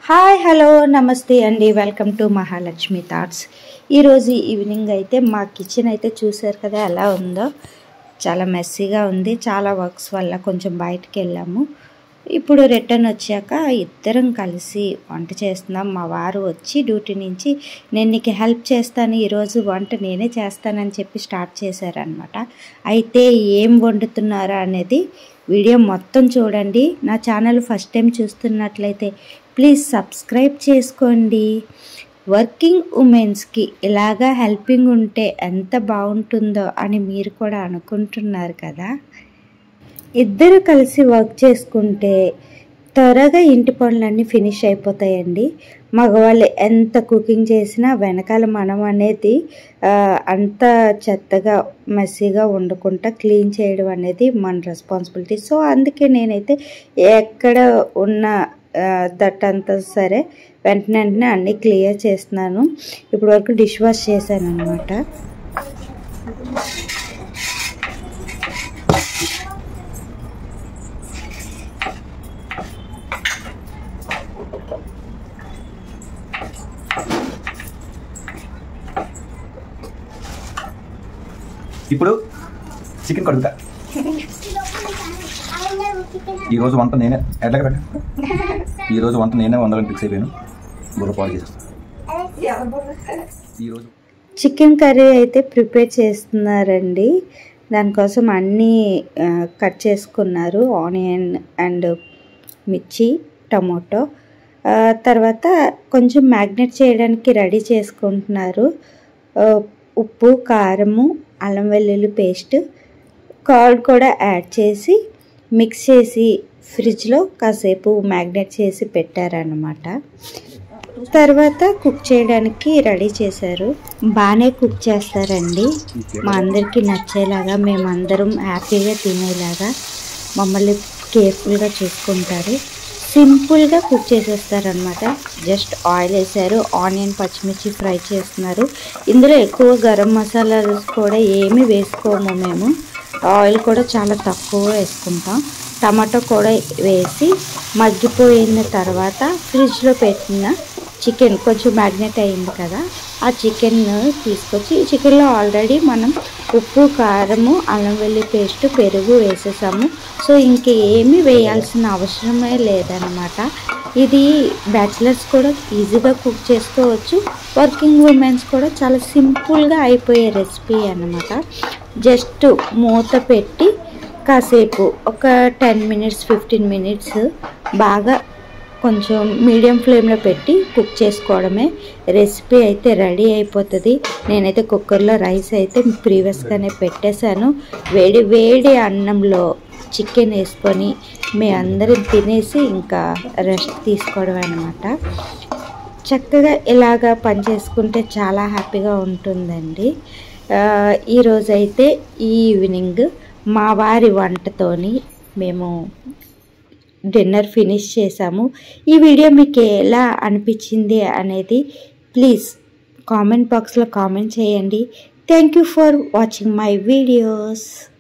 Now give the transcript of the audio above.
hi hello నమస్తే అండి welcome to Mahalakshmi thoughts ఈరోజు ఈవినింగ్ అయితే మా కిచెన్ అయితే చూసారు కదా ఎలా ఉందో చాలా మెస్సీగా ఉంది చాలా వర్క్స్ వల్ల కొంచెం బయటకు వెళ్ళాము ఇప్పుడు రిటర్న్ వచ్చాక ఇద్దరం కలిసి వంట చేస్తున్నాం మా వారు వచ్చి డ్యూటీ నుంచి నేను నీకు హెల్ప్ చేస్తాను ఈరోజు వంట నేనే చేస్తానని చెప్పి స్టార్ట్ చేశారనమాట అయితే ఏం వండుతున్నారా అనేది వీడియో మొత్తం చూడండి నా ఛానల్ ఫస్ట్ టైం చూస్తున్నట్లయితే ప్లీజ్ సబ్స్క్రైబ్ చేసుకోండి వర్కింగ్ ఉమెన్స్కి ఇలాగా హెల్పింగ్ ఉంటే ఎంత బాగుంటుందో అని మీరు కూడా అనుకుంటున్నారు కదా ఇద్దరు కలిసి వర్క్ చేసుకుంటే త్వరగా ఇంటి పనులన్నీ ఫినిష్ అయిపోతాయండి మగవాళ్ళు ఎంత కుకింగ్ చేసినా వెనకాల మనం అనేది ఆ, అంత చెత్తగా మెస్సీగా ఉండకుండా క్లీన్ చేయడం అనేది మన రెస్పాన్సిబిలిటీ సో అందుకే నేనైతే ఎక్కడ ఉన్న దట్ అంతా సరే వెంటనే వెంటనే అన్నీ క్లియర్ చేస్తున్నాను ఇప్పుడు వరకు డిష్ వాష్ చేశాను అనమాట ఇప్పుడు చికెన్ కడుగుతా ఈరోజు వంట నేనే ఎట్లా పెట్ట ఈరోజు వంట నేనే వండాలని ఫిక్స్ అయిపోయాను బుర్ర పాడు చేసేస్తాను ఈరోజు చికెన్ కర్రీ అయితే ప్రిపేర్ చేస్తున్నారండి దానికోసం అన్నీ ఆ, కట్ చేసుకున్నారు ఆనియన్ అండ్ మిర్చి టమోటో ఆ, తర్వాత కొంచెం మ్యాగ్నెట్ చేయడానికి రెడీ చేసుకుంటున్నారు ఆ, ఉప్పు కారము అల్లం వెల్లుల్లి పేస్ట్ కర్డ్ కూడా యాడ్ చేసి మిక్స్ చేసి ఫ్రిడ్జ్లో కాసేపు మ్యాగ్నెట్ చేసి పెట్టారనమాట తర్వాత కుక్ చేయడానికి రెడీ చేశారు బాగానే కుక్ చేస్తారండి మా అందరికీ నచ్చేలాగా మేమందరం హ్యాపీగా తినేలాగా మమ్మల్ని కేర్ఫుల్గా చూసుకుంటారు సింపుల్గా కుక్ చేసేస్తారనమాట జస్ట్ ఆయిల్ వేసారు ఆనియన్ పచ్చిమిర్చి ఫ్రై చేస్తున్నారు ఇందులో ఎక్కువ గరం మసాలాలు కూడా ఏమీ వేసుకోము మేము ఆయిల్ కూడా చాలా తక్కువ వేసుకుంటాం టమాటో కూడా వేసి మగ్గిపోయిన తర్వాత ఫ్రిడ్జ్లో పెట్టిన చికెన్ కొంచెం మ్యాగ్నెట్ అయింది కదా ఆ చికెన్ తీసుకొచ్చి ఈ చికెన్లో ఆల్రెడీ మనం ఉప్పు కారము అల్లం వెల్లి పేస్ట్ పెరుగు వేసేసాము సో ఇంక ఏమీ వేయాల్సిన అవసరమే లేదనమాట ఇది బ్యాచిలర్స్ కూడా ఈజీగా కుక్ చేసుకోవచ్చు వర్కింగ్ ఉమెన్స్ కూడా చాలా సింపుల్గా అయిపోయే రెసిపీ అన్నమాట జస్ట్ మూత పెట్టి కాసేపు ఒక టెన్ మినిట్స్ ఫిఫ్టీన్ మినిట్స్ బాగా కొంచెం మీడియం ఫ్లేమ్లో పెట్టి కుక్ చేసుకోవడమే రెసిపీ అయితే రెడీ అయిపోతుంది నేనైతే కుక్కర్లో రైస్ అయితే ప్రీవియస్గానే పెట్టేశాను వేడి వేడి అన్నంలో చికెన్ వేసుకొని మీ అందరం తినేసి ఇంకా రెస్ట్ తీసుకోవడం అనమాట చక్కగా ఇలాగా పని చేసుకుంటే చాలా హ్యాపీగా ఉంటుందండి ఆ, ఈరోజైతే ఈ ఈవినింగ్ మా వారి వంటతోని మేము డిన్నర్ ఫినిష్ చేసాము ఈ వీడియో మీకు ఎలా అనిపించింది అనేది ప్లీజ్ కామెంట్ బాక్స్లో కామెంట్ చేయండి thank you for watching my videos